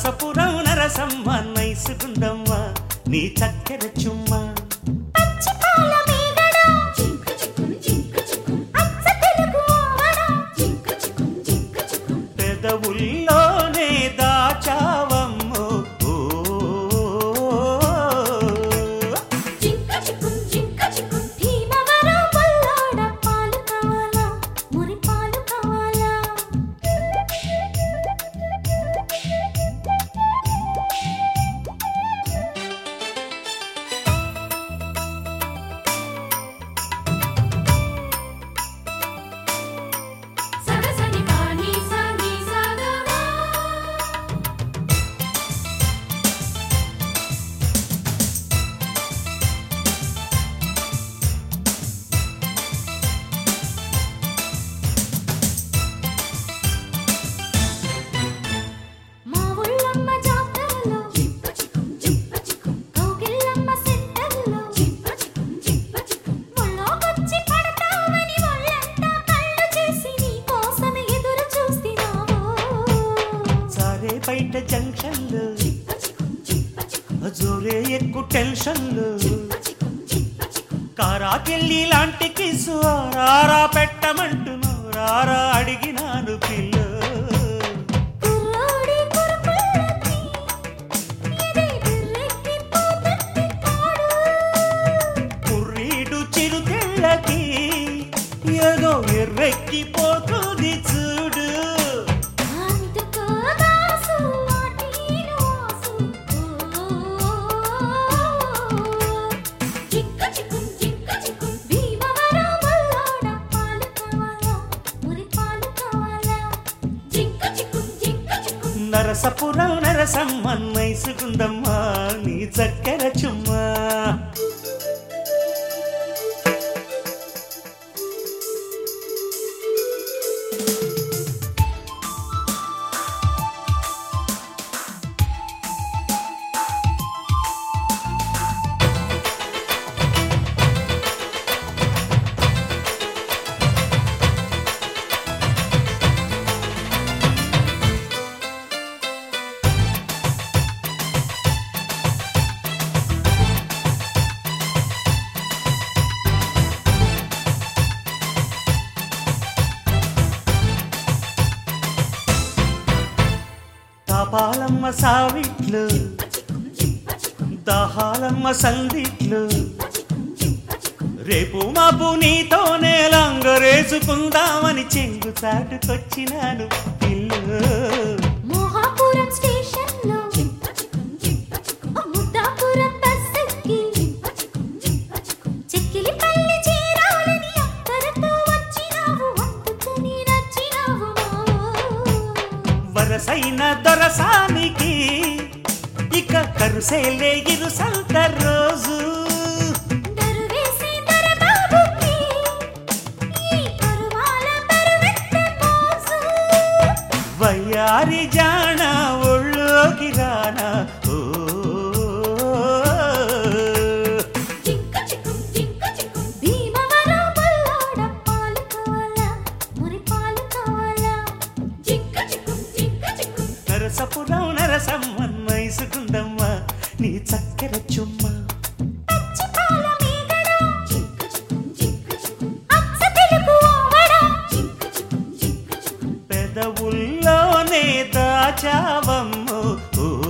నరసపురం నరసమ్మ నైసుకుందమ్మ నీ చక్కెర చుమ్మా పచ్చిపాల మీగడ అచ్చ తెలుగు ఆవడ పెదవుల్లోనే దాచావమ్మో ఓ. భీమవరం బుల్లోడ పాలు కావాలా మురి పాలు కావాలా సగసని పాని సని సగమా మా ఊళ్ళమ్మ జాతరలో కౌగిళ్ళమ్మ సెంటర్లో ముళ్ళోకొచ్చి పడతావని ఒళ్ళంతా కళ్ళు చేసి నీ కోసం ఎదురు చూస్తున్నావు సారే బయట జంక్షన్లు జోరే ఎక్కు టెన్షన్లు కారాకెళ్ళి లాంటి కిసు రారా పెట్టమంటున్నావు రారా అడిగినాను పిల్లు కుర్రోడి కురుకుళ్ళకి ఇది బిర్రెక్కి పోతుంది కాడు కుర్రీడు చిరుతిళ్ళకి ఏదో ఎర్రెక్కిపోతుంది చూడు అందుకో దాసు వాటిను ఆసు చిక్క చిక్కుం చిక్క చిక్కుం భీమవరం బుల్లోడ పాలు కావాలా మురి పాలు కావాలా చిక్క చిక్కుం చిక్క చిక్కుం నరసపురం నరసమ్మ నైసుకుందమ్మా నీ చక్కెర చుమ్మా తాపాలమ్మ సావిట్లు దాహాలమ్మ సందిట్లు రేపు మాపు నీతోనే లంగరేసుకుందామని చెంగు చాటుకొచ్చినాను పిల్లు మోహాపురం స్టేషన్లో ముద్దాపురం బస్ ఎక్కి చిక్కిలిపల్లి చేరాలని అక్కరతో వచ్చినావు అందుకని నచ్చినావు మావో వరసైన దొరసానికి ఇక కరుసేలే ఇరు సంత రోజు దరువేసి దరబాబుకి ఈ కరువాల బరువెత్త మోజు వయ్యారి జాణ ఒళ్ళోకి రానా ఓ జింక చిక్కుం జింక చిక్కుం భీమవరం బుల్లోడ పాలు కావాలా మురి పాలు కావాలా జింక చిక్కుం జింక చిక్కుం నరసపురం నరసమ్మ మైసుకుందమ్మ నీ చక్కెర చుమ్మ పచ్చిపాల మీగడ జింక చిక్కుం జింక చిక్కుం అచ్చ తెలుగు ఆవడ జింక చిక్కుం జింక చిక్కుం పెదవుల్లోనే దాచావమ్ము ఓ